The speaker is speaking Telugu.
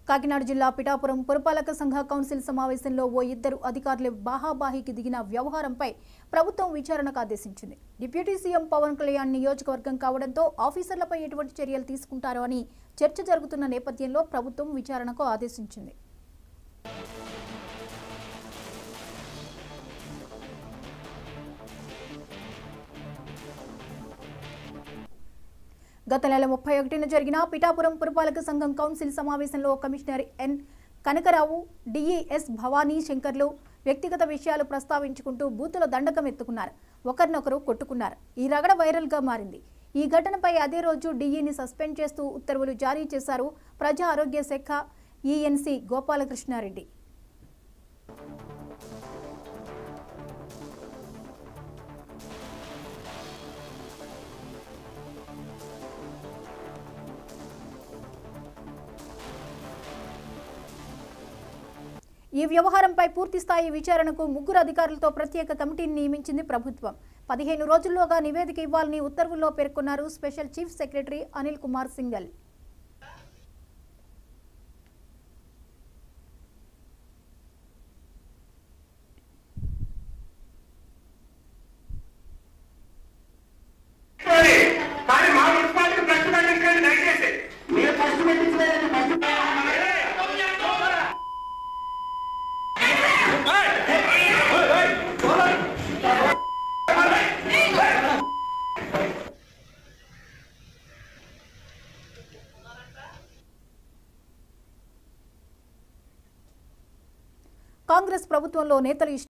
కాకినాడ జిల్లా పిఠాపురం పురపాలక సంఘ కౌన్సిల్ సమావేశంలో ఓ ఇద్దరు అధికారులు బాహాబాహికి దిగిన వ్యవహారంపై ప్రభుత్వం విచారణకు ఆదేశించింది డిప్యూటీ సీఎం పవన్ కళ్యాణ్ నియోజకవర్గం కావడంతో ఆఫీసర్లపై ఎటువంటి చర్యలు తీసుకుంటారో అని చర్చ జరుగుతున్న నేపథ్యంలో ప్రభుత్వం విచారణకు ఆదేశించింది గత నెల ముప్పై ఒకటిన జరిగిన పిఠాపురం పురపాలక సంఘం కౌన్సిల్ సమావేశంలో commissioner N Kanakarao DES Bhavani శంకర్లు వ్యక్తిగత విషయాలు ప్రస్తావించుకుంటూ బూతుల దండకం ఎత్తుకున్నారు ఒకరినొకరు కొట్టుకున్నారు ఈ రగడ వైరల్గా మారింది ఈ ఘటనపై అదే రోజు డీఈని సస్పెండ్ చేస్తూ ఉత్తర్వులు జారీ చేశారు ప్రజా ఆరోగ్య శాఖ ఈఎన్సీ గోపాలకృష్ణారెడ్డి ఈ వ్యవహారంపై పూర్తిస్థాయి విచారణకు ముగ్గురు అధికారులతో ప్రత్యేక కమిటీని నియమించింది ప్రభుత్వం పదిహేను రోజుల్లోగా నివేదిక ఇవ్వాలని ఉత్తర్వుల్లో పేర్కొన్నారు special chief secretary Anil Kumar Singhal సరే. కానీ మా మున్సిపాలిటీ ఫస్ట్ పెట్టించండి దయచేసి మీరు ఫస్ట్ పెట్టించలేదండి ఫస్ట్ కాంగ్రెస్ ప్రభుత్వంలో నేతలు